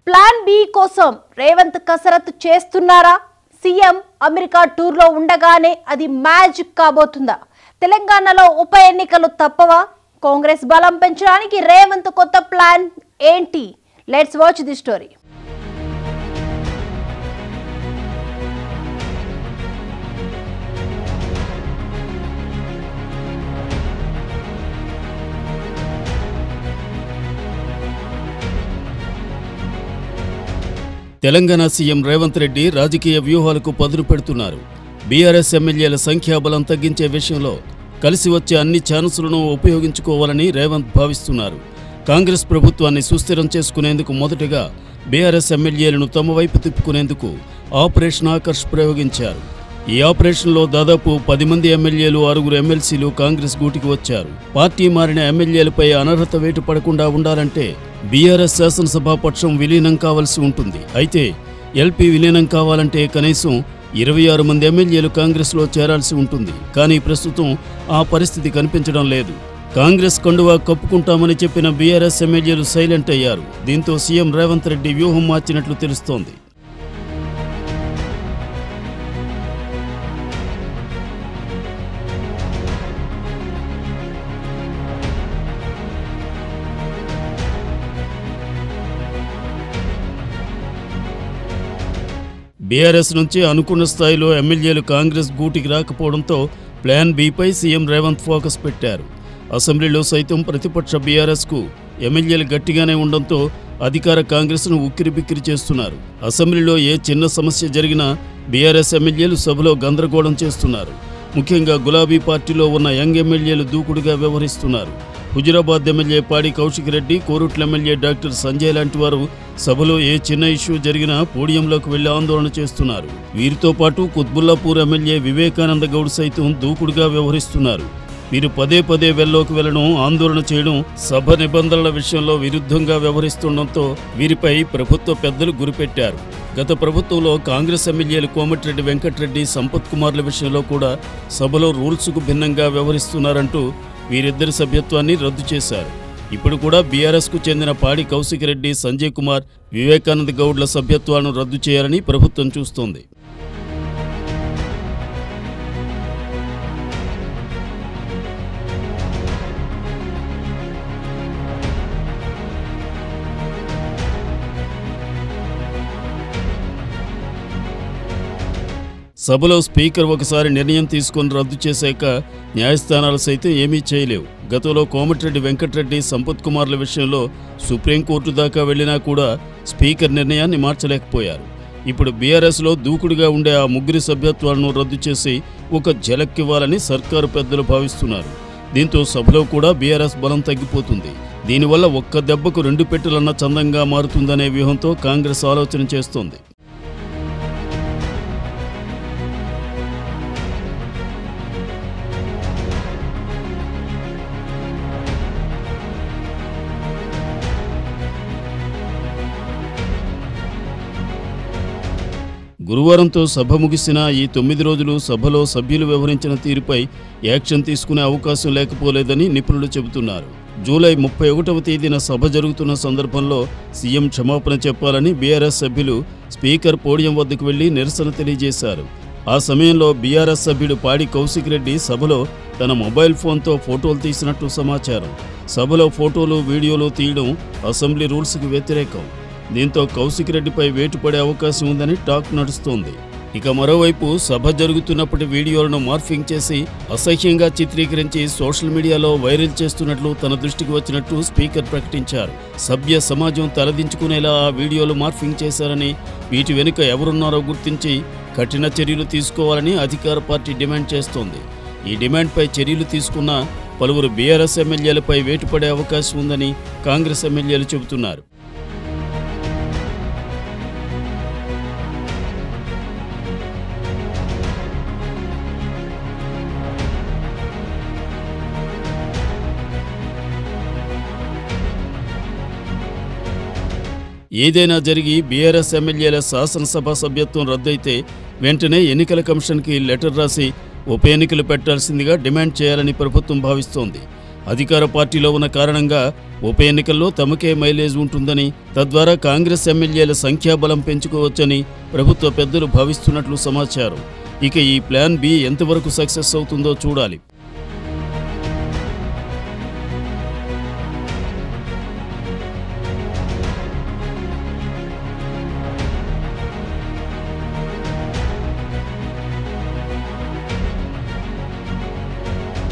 plan B కోసం రేవంత్ కసరత్తు చేస్తున్నారా సీఎం అమెరికా టూర్లో ఉండగానే అది మ్యాజిక్ కాబోతుందా తెలంగాణలో ఉప ఎన్నికలు తప్పవా కాంగ్రెస్ బలం పెంచడానికి రేవంత్ కొత్త ప్లాన్ ఏంటి let's watch the story Telangana C M Revanth Reddy రాజకీయ వ్యూహాలకు పదును పెడుతున్నారు బీఆర్ఎస్ ఎమ్మెల్యేల సంఖ్యాబలం తగ్గించే విషయంలో కలిసి వచ్చే అన్ని ఛాన్సులను ఉపయోగించుకోవాలని రేవంత్ భావిస్తున్నారు కాంగ్రెస్ ప్రభుత్వాన్ని సుస్థిరం చేసుకునేందుకు మొదటగా బీఆర్ఎస్ ఎమ్మెల్యేలను తమ వైపు తిప్పుకునేందుకు ఆపరేషన్ ఆకర్ష్ ప్రయోగించారు ఈ ఆపరేషన్లో దాదాపు పది మంది ఎమ్మెల్యేలు ఆరుగురు ఎమ్మెల్సీలు కాంగ్రెస్ గూటికి వచ్చారు పార్టీ మారిన ఎమ్మెల్యేలపై అనర్హత వేటు పడకుండా ఉండాలంటే బీఆర్ఎస్ శాసనసభాపక్షం విలీనం కావాల్సి ఉంటుంది అయితే ఎల్పీ విలీనం కావాలంటే కనీసం ఇరవై ఆరు మంది ఎమ్మెల్యేలు కాంగ్రెస్లో చేరాల్సి ఉంటుంది కానీ ప్రస్తుతం ఆ పరిస్థితి కనిపించడం లేదు కాంగ్రెస్ కండువా కప్పుకుంటామని చెప్పిన బీఆర్ఎస్ ఎమ్మెల్యేలు సైలెంట్ అయ్యారు దీంతో సీఎం రేవంత్ రెడ్డి వ్యూహం మార్చినట్లు తెలుస్తోంది బీఆర్ఎస్ నుంచి అనుకున్న స్థాయిలో ఎమ్మెల్యేలు కాంగ్రెస్ గూటికి రాకపోవడంతో ప్లాన్ బీపై సీఎం రేవంత్ ఫోకస్ పెట్టారు అసెంబ్లీలో సైతం ప్రతిపక్ష బీఆర్ఎస్కు ఎమ్మెల్యేలు గట్టిగానే ఉండడంతో అధికార కాంగ్రెస్ను ఉక్కిరిబిక్కిరి చేస్తున్నారు అసెంబ్లీలో ఏ చిన్న సమస్య జరిగినా బీఆర్ఎస్ ఎమ్మెల్యేలు సభలో గందరగోళం చేస్తున్నారు ముఖ్యంగా గులాబీ పార్టీలో ఉన్న యంగ్ ఎమ్మెల్యేలు దూకుడుగా వ్యవహరిస్తున్నారు Huzurabad M L A Padi Kaushik Reddy Korutla M L A doctor Sanjay లాంటి వారు సభలో ఏ చిన్న ఇష్యూ జరిగినా పోడియంలోకి వెళ్లి ఆందోళన చేస్తున్నారు వీరితో పాటు కుత్బుల్లాపూర్ ఎమ్మెల్యే వివేకానంద గౌడ్ సైతం దూకుడుగా వ్యవహరిస్తున్నారు వీరు పదే పదే వెల్లోకి వెళ్లడం ఆందోళన చేయడం సభ నిబంధనల విషయంలో విరుద్ధంగా వ్యవహరిస్తుండటంతో వీరిపై ప్రభుత్వ పెద్దలు గురిపెట్టారు గత ప్రభుత్వంలో కాంగ్రెస్ ఎమ్మెల్యేలు కోమటిరెడ్డి వెంకటరెడ్డి సంపత్ కుమార్ల విషయంలో కూడా సభలో రూల్స్కు భిన్నంగా వ్యవహరిస్తున్నారంటూ వీరిద్దరి సభ్యత్వాన్ని రద్దు చేశారు ఇప్పుడు కూడా బీఆర్ఎస్కు చెందిన పాడి కౌశిక్ రెడ్డి సంజయ్ కుమార్ వివేకానంద గౌడ్ల సభ్యత్వాలను రద్దు చేయాలని ప్రభుత్వం చూస్తోంది సభలో స్పీకర్ ఒకసారి నిర్ణయం తీసుకొని రద్దు చేశాక న్యాయస్థానాలు సైతం ఏమీ చేయలేవు గతంలో కోమటిరెడ్డి వెంకటరెడ్డి సంపత్ కుమార్ల విషయంలో సుప్రీంకోర్టు దాకా వెళ్లినా కూడా స్పీకర్ నిర్ణయాన్ని మార్చలేకపోయారు ఇప్పుడు బీఆర్ఎస్లో దూకుడుగా ఉండే ఆ ముగ్గురి సభ్యత్వాలను రద్దు చేసి ఒక జలక్కివ్వాలని సర్కారు పెద్దలు భావిస్తున్నారు దీంతో సభలో కూడా బీఆర్ఎస్ బలం తగ్గిపోతుంది దీనివల్ల ఒక్క దెబ్బకు రెండు పెట్టెలన్న చందంగా మారుతుందనే వ్యూహంతో కాంగ్రెస్ ఆలోచన చేస్తోంది గురువారంతో సభ ముగిసిన ఈ తొమ్మిది రోజులు సభలో సభ్యులు వ్యవహరించిన తీరుపై యాక్షన్ తీసుకునే అవకాశం లేకపోలేదని నిపుణులు చెబుతున్నారు జూలై ముప్పై ఒకటవ తేదీన సభ జరుగుతున్న సందర్భంలో సీఎం క్షమాపణ చెప్పాలని బీఆర్ఎస్ సభ్యులు స్పీకర్ పోడియం వద్దకు వెళ్లి నిరసన తెలియజేశారు ఆ సమయంలో బీఆర్ఎస్ సభ్యుడు పాడి కౌశిక్ రెడ్డి సభలో తన మొబైల్ ఫోన్తో ఫోటోలు తీసినట్టు సమాచారం సభలో ఫోటోలు వీడియోలు తీయడం అసెంబ్లీ రూల్స్కి వ్యతిరేకం దీంతో కౌశిక్ రెడ్డిపై వేటు పడే అవకాశం ఉందని టాక్ నడుస్తోంది ఇక మరోవైపు సభ జరుగుతున్నప్పటి వీడియోలను మార్ఫింగ్ చేసి అసహ్యంగా చిత్రీకరించి సోషల్ మీడియాలో వైరల్ చేస్తున్నట్లు తన దృష్టికి వచ్చినట్టు స్పీకర్ ప్రకటించారు సభ్య సమాజం తలదించుకునేలా ఆ వీడియోలు మార్ఫింగ్ చేశారని వీటి వెనుక ఎవరున్నారో గుర్తించి కఠిన చర్యలు తీసుకోవాలని అధికార పార్టీ డిమాండ్ చేస్తోంది ఈ డిమాండ్పై చర్యలు తీసుకున్న పలువురు బీఆర్ఎస్ ఎమ్మెల్యేలపై వేటు పడే అవకాశం ఉందని కాంగ్రెస్ ఎమ్మెల్యేలు చెబుతున్నారు ఏదైనా జరిగి బీఆర్ఎస్ ఎమ్మెల్యేల శాసనసభ సభ్యత్వం రద్దయితే వెంటనే ఎన్నికల కమిషన్కి లెటర్ రాసి ఉప ఎన్నికలు పెట్టాల్సిందిగా డిమాండ్ చేయాలని ప్రభుత్వం భావిస్తోంది అధికార పార్టీలో ఉన్న కారణంగా ఉప ఎన్నికల్లో తమకే మైలేజ్ ఉంటుందని తద్వారా కాంగ్రెస్ ఎమ్మెల్యేల సంఖ్యాబలం పెంచుకోవచ్చని ప్రభుత్వ పెద్దలు భావిస్తున్నట్లు సమాచారం ఇక ఈ ప్లాన్ బి ఎంతవరకు సక్సెస్ అవుతుందో చూడాలి